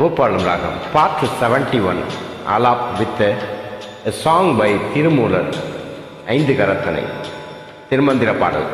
பூப்பாளம் ராகம் part seventy one alap with a song by Thirumoolar ஐந்து கரத்தனை திருமந்திர பாடல்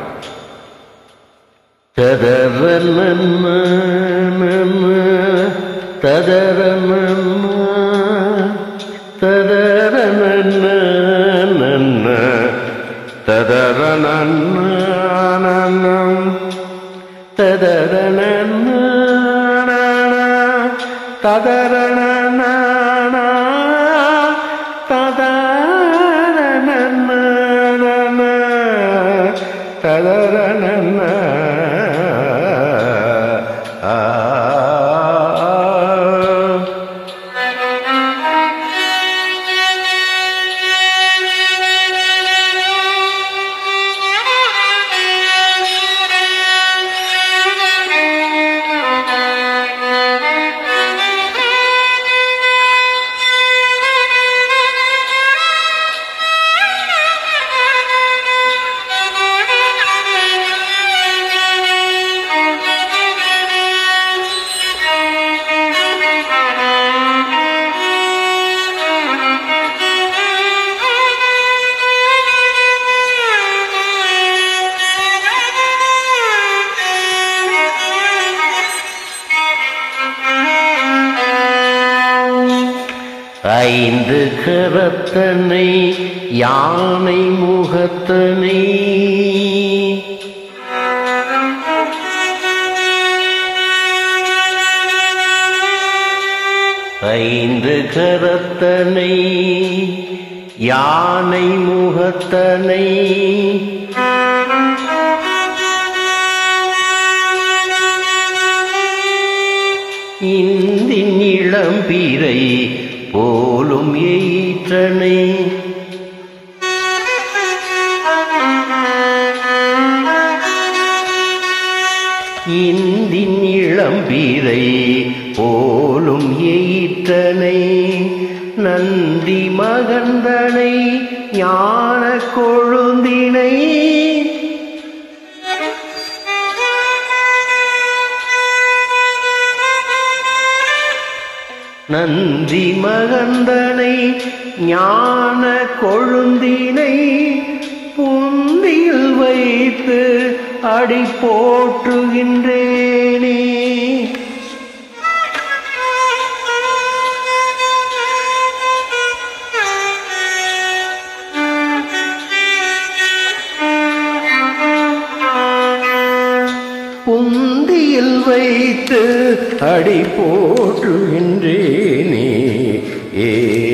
ஐந்து கரத்தனை யானை முகத்தனை ஐந்து கரத்தனை யானை முகத்தனை இந்தின் இளம்பிரை போலும் ஈற்றனை இந்தின் இளம்பிரை போலும் ஈற்றனை நந்தி மகந்தனை ஞான கொழுந்தினை நன்றி மகந்தனை ஞான கொழுந்தினை புந்தியில் வைத்து அடி போற்றுகின்றேனே புந்தியில் வைத்து அடி போற்றுகின்றேனே ஏ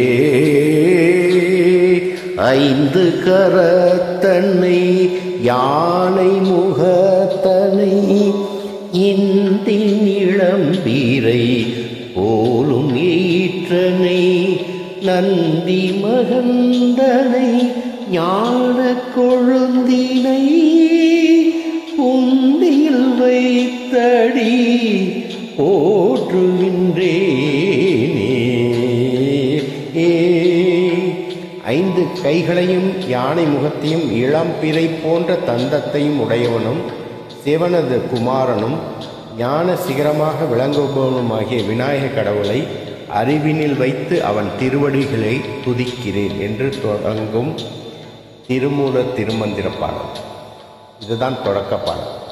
ஐந்து கரத்தன்னை யானை முகத்தனை இந்தின் இளம்பீரை போலும் ஈற்றனை நந்தி மகந்தனை ஞான கொழுந்தினை புந்தியில் வைத்தடி போற்றுகின்றேனே ஏ ஐந்து கைகளையும் யானை முகத்தையும் இளம்பிறை போன்ற தந்தத்தையும் உடையவனும் சிவனது குமாரனும் ஞான சிகரமாக விளங்குபவனுமாகிய விநாயக கடவுளை அறிவினில் வைத்து அவன் திருவடிகளை துதிக்கிறேன் என்று தொடங்கும் திருமூல திருமந்திர பாடல் இதுதான் தொடக்க பாடல்